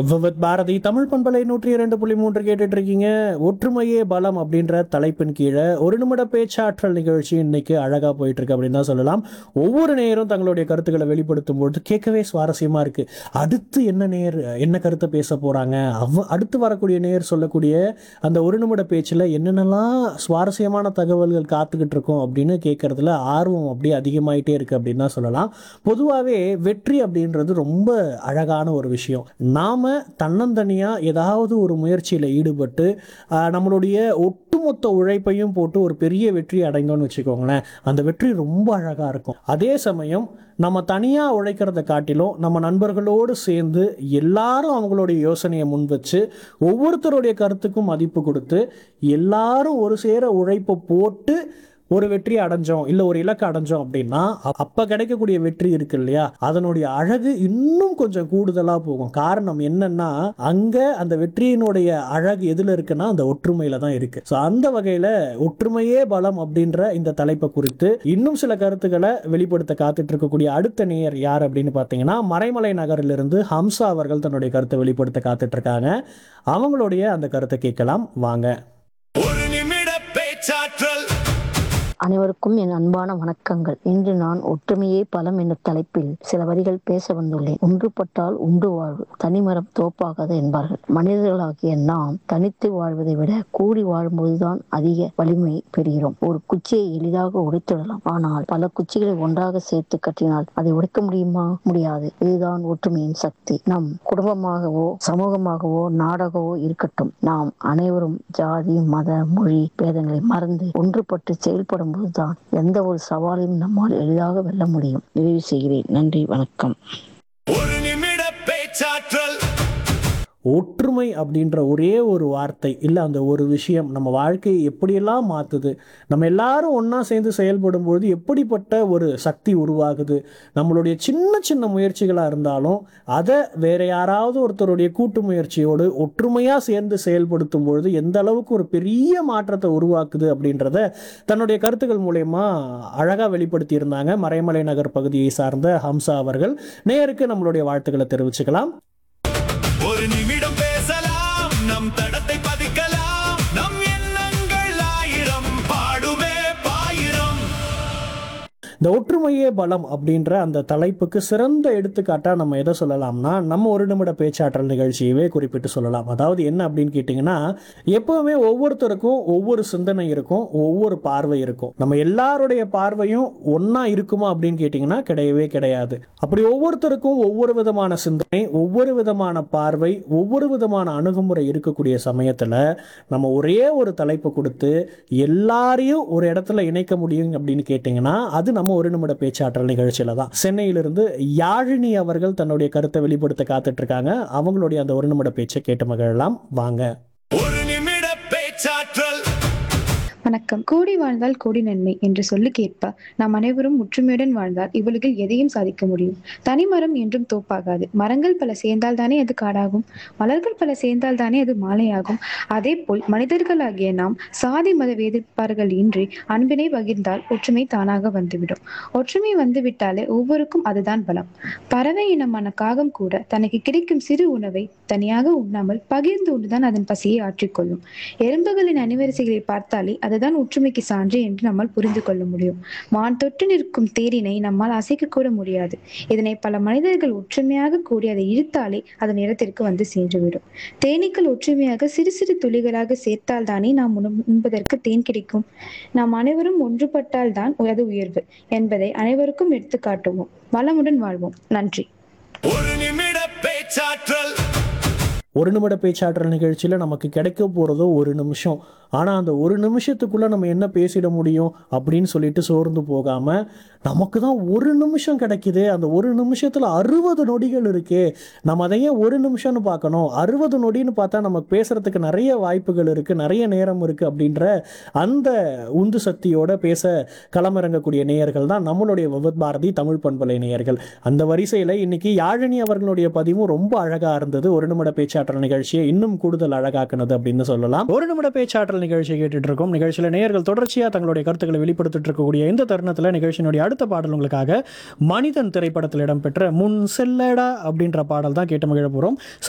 விவத் பாரதி தமிழ் பண்பலை நூற்றி இரண்டு புள்ளி மூன்று கேட்டுட்டு இருக்கீங்க ஒற்றுமையே பலம் அப்படின்ற தலைப்பின் கீழே ஒரு நிமிட பேச்சாற்றல் நிகழ்ச்சி இன்னைக்கு அழகா போயிட்டு இருக்கு அப்படின்னு தான் சொல்லலாம் ஒவ்வொரு நேரும் தங்களுடைய கருத்துக்களை வெளிப்படுத்தும் பொழுது கேட்கவே சுவாரஸ்யமா இருக்கு அடுத்து என்ன நேர் என்ன கருத்தை பேச போறாங்க அவ அடுத்து வரக்கூடிய நேர் சொல்லக்கூடிய அந்த ஒரு நிமிட பேச்சில் என்னென்னலாம் சுவாரஸ்யமான தகவல்கள் காத்துக்கிட்டு இருக்கோம் அப்படின்னு கேட்கறதுல ஆர்வம் அப்படியே அதிகமாயிட்டே இருக்கு அப்படின்னு தான் சொல்லலாம் பொதுவாகவே வெற்றி அப்படின்றது ரொம்ப அழகான ஒரு விஷயம் நாம் தன்னந்தனியாக ஏதாவது ஒரு முயற்சியில் ஈடுபட்டு ஆஹ், நம்மளுடைய ஒட்டுமொத்த உழைப்பையும் போட்டு ஒரு பெரிய வெற்றி அடைந்தோம்னு வச்சுக்கோங்களேன் அந்த வெற்றி ரொம்ப அழகாக இருக்கும் அதே சமயம் நம்ம தனியாக உழைக்கிறத காட்டிலும் நம்ம நண்பர்களோடு சேர்ந்து எல்லாரும் அவங்களுடைய யோசனையை முன் வச்சு ஒவ்வொருத்தருடைய கருத்துக்கும் மதிப்பு கொடுத்து எல்லாரும் ஒரு சேர உழைப்பை போட்டு ஒரு வெற்றி அடைஞ்சோம் இல்லை ஒரு இலக்கு அடைஞ்சோம் அப்படின்னா அ- அப்ப கிடைக்கக்கூடிய வெற்றி இருக்கு இல்லையா அதனுடைய அழகு இன்னும் கொஞ்சம் கூடுதலா போகும் காரணம் என்னன்னா அங்க அந்த வெற்றியினுடைய அழகு எதுல இருக்குன்னா அந்த ஒற்றுமையில தான் இருக்கு ஸோ அந்த வகையில ஒற்றுமையே பலம் அப்படின்ற இந்த தலைப்பை குறித்து இன்னும் சில கருத்துக்களை வெளிப்படுத்த காத்துட்டு இருக்கக்கூடிய அடுத்த நேயர் யார் அப்படின்னு பார்த்தீங்கன்னா மறைமலை நகரிலிருந்து ஹம்சா அவர்கள் தன்னுடைய கருத்தை வெளிப்படுத்த காத்துட்டு இருக்காங்க அவங்களுடைய அந்த கருத்தை கேட்கலாம் வாங்க ஒரு நிமிட பேச்சாற்றல் அனைவருக்கும் என் அன்பான வணக்கங்கள் இன்று நான் ஒற்றுமையே பலம் என்ற தலைப்பில் சில வரிகள் பேச வந்துள்ளேன் ஒன்றுபட்டால் உண்டு வாழ்வு தனிமரம் தோப்பாகாது என்பார்கள் மனிதர்களாகிய நாம் தனித்து வாழ்வதை விட கூடி வாழும்போதுதான் அதிக வலிமை பெறுகிறோம் ஒரு குச்சியை எளிதாக உடைத்துவிடலாம் ஆனால் பல குச்சிகளை ஒன்றாக சேர்த்து கட்டினால் அதை உடைக்க முடியுமா முடியாது இதுதான் ஒற்றுமையின் சக்தி நம் குடும்பமாகவோ சமூகமாகவோ நாடாகவோ இருக்கட்டும் நாம் அனைவரும் ஜாதி மத மொழி பேதங்களை மறந்து ஒன்றுபட்டு செயல்படும் போதுதான் எந்த ஒரு சவாலையும் நம்மால் எளிதாக வெல்ல முடியும் நிறைவு செய்கிறேன் நன்றி வணக்கம் ஒரு நிமிட பேச்சாற்றல் ஒற்றுமை அப்படின்ற ஒரே ஒரு வார்த்தை இல்லை அந்த ஒரு விஷயம் நம்ம வாழ்க்கையை எப்படியெல்லாம் மாற்றுது நம்ம எல்லாரும் ஒன்றா சேர்ந்து செயல்படும் பொழுது எப்படிப்பட்ட ஒரு சக்தி உருவாகுது நம்மளுடைய சின்ன சின்ன முயற்சிகளாக இருந்தாலும் அதை வேற யாராவது ஒருத்தருடைய கூட்டு முயற்சியோடு ஒற்றுமையாக சேர்ந்து செயல்படுத்தும் பொழுது எந்த அளவுக்கு ஒரு பெரிய மாற்றத்தை உருவாக்குது அப்படின்றத தன்னுடைய கருத்துக்கள் மூலயமா அழகாக வெளிப்படுத்தி இருந்தாங்க மறைமலை நகர் பகுதியை சார்ந்த ஹம்சா அவர்கள் நேருக்கு நம்மளுடைய வாழ்த்துக்களை தெரிவிச்சுக்கலாம் ஒரு நிமிடம் பேசலாம் நம் தடத்தை பதிக்கலாம் நம் எண்ணங்கள் ஆயிரம் பாடுமே பாயிரம் இந்த ஒற்றுமையே பலம் அப்படின்ற அந்த தலைப்புக்கு சிறந்த எடுத்துக்காட்டாக நம்ம எதை சொல்லலாம்னா நம்ம ஒரு நிமிட பேச்சாற்றல் நிகழ்ச்சியவே குறிப்பிட்டு சொல்லலாம் அதாவது என்ன அப்படின்னு கேட்டிங்கன்னா எப்பவுமே ஒவ்வொருத்தருக்கும் ஒவ்வொரு சிந்தனை இருக்கும் ஒவ்வொரு பார்வை இருக்கும் நம்ம எல்லாருடைய பார்வையும் ஒன்றா இருக்குமா அப்படின்னு கேட்டிங்கன்னா கிடையவே கிடையாது அப்படி ஒவ்வொருத்தருக்கும் ஒவ்வொரு விதமான சிந்தனை ஒவ்வொரு விதமான பார்வை ஒவ்வொரு விதமான அணுகுமுறை இருக்கக்கூடிய சமயத்தில் நம்ம ஒரே ஒரு தலைப்பு கொடுத்து எல்லாரையும் ஒரு இடத்துல இணைக்க முடியும் அப்படின்னு கேட்டிங்கன்னா அது நம்ம ஒரு நிமிட பேச்சாற்றல் நிகழ்ச்சியில தான் சென்னையிலிருந்து யாழினி அவர்கள் தன்னுடைய கருத்தை வெளிப்படுத்த காத்துட்டு இருக்காங்க அவங்களுடைய அந்த ஒரு நிமிட பேச்சை கேட்டு மகிழலாம் வாங்க ஒரு நிமிட பேச்சாற்றல் வணக்கம் கோடி வாழ்ந்தால் கோடி நன்மை என்று சொல்லுக்கேற்ப நாம் அனைவரும் ஒற்றுமையுடன் வாழ்ந்தால் இவ்வுலகில் எதையும் சாதிக்க முடியும் தனிமரம் என்றும் தோப்பாகாது மரங்கள் பல சேர்ந்தால் தானே அது காடாகும் மலர்கள் பல சேர்ந்தால் தானே அது மாலையாகும் அதே போல் மனிதர்களாகிய நாம் சாதி மத வேதிப்பார்கள் இன்றி அன்பினை பகிர்ந்தால் ஒற்றுமை தானாக வந்துவிடும் ஒற்றுமை வந்துவிட்டாலே ஒவ்வொருக்கும் அதுதான் பலம் பறவை இனமான காகம் கூட தனக்கு கிடைக்கும் சிறு உணவை தனியாக உண்ணாமல் பகிர்ந்து உண்டுதான் அதன் பசியை ஆற்றிக்கொள்ளும் எறும்புகளின் அணிவரிசைகளை பார்த்தாலே அதுதான் ஒற்றுமைக்கு சான்று என்று நம்மால் புரிந்து கொள்ள முடியும் வான் தொட்டு நிற்கும் தேரினை நம்மால் அசைக்க கூட முடியாது இதனை பல மனிதர்கள் ஒற்றுமையாக கூடி அதை இழுத்தாலே அதன் இடத்திற்கு வந்து சென்றுவிடும் தேனீக்கள் ஒற்றுமையாக சிறு சிறு துளிகளாக சேர்த்தால் தானே நாம் உண- உண்பதற்கு தேன் கிடைக்கும் நாம் அனைவரும் ஒன்றுபட்டால் தான் அது உயர்வு என்பதை அனைவருக்கும் எடுத்து காட்டுவோம் வளமுடன் வாழ்வோம் நன்றி ஒரு நிமிட பேச்சாற்றல் ஒரு நிமிட பேச்சாற்றல் நிகழ்ச்சியில் நமக்கு கிடைக்க போகிறதோ ஒரு நிமிஷம் ஆனால் அந்த ஒரு நிமிஷத்துக்குள்ளே நம்ம என்ன பேசிட முடியும் அப்படின்னு சொல்லிட்டு சோர்ந்து போகாமல் நமக்கு தான் ஒரு நிமிஷம் கிடைக்குது அந்த ஒரு நிமிஷத்தில் அறுபது நொடிகள் இருக்கே நம்ம அதை ஏன் ஒரு நிமிஷம்னு பார்க்கணும் அறுபது நொடின்னு பார்த்தா நமக்கு பேசுகிறதுக்கு நிறைய வாய்ப்புகள் இருக்குது நிறைய நேரம் இருக்குது அப்படின்ற அந்த உந்து சக்தியோட பேச களமிறங்கக்கூடிய நேயர்கள் தான் நம்மளுடைய விவத் பாரதி தமிழ் பண்பலை நேயர்கள் அந்த வரிசையில் இன்னைக்கு யாழினி அவர்களுடைய பதிவும் ரொம்ப அழகாக இருந்தது ஒரு நிமிட பேச்சாற்றல் நிகழ்ச்சியை இன்னும் கூடுதல் அழகாக்குனது அப்படின்னு சொல்லலாம் ஒரு நிமிட பேச்சாற்றல் நிகழ்ச்சியை கேட்டுட்டு இருக்கோம் நிகழ்ச்சியில் நேயர்கள் தொடர்ச்சியாக தங்களுடைய கருத்துக்களை வெளிப்படுத்திட்டு இருக்கக்கூடிய இந்த தருணத்தில் நிகழ்ச்சியினுடைய அடுத்த பாடல் உங்களுக்காக மனிதன் திரைப்படத்தில் இடம்பெற்ற முன் செல்லடா அப்படின்ற பாடல் தான் கேட்டு மகிழ போகிறோம்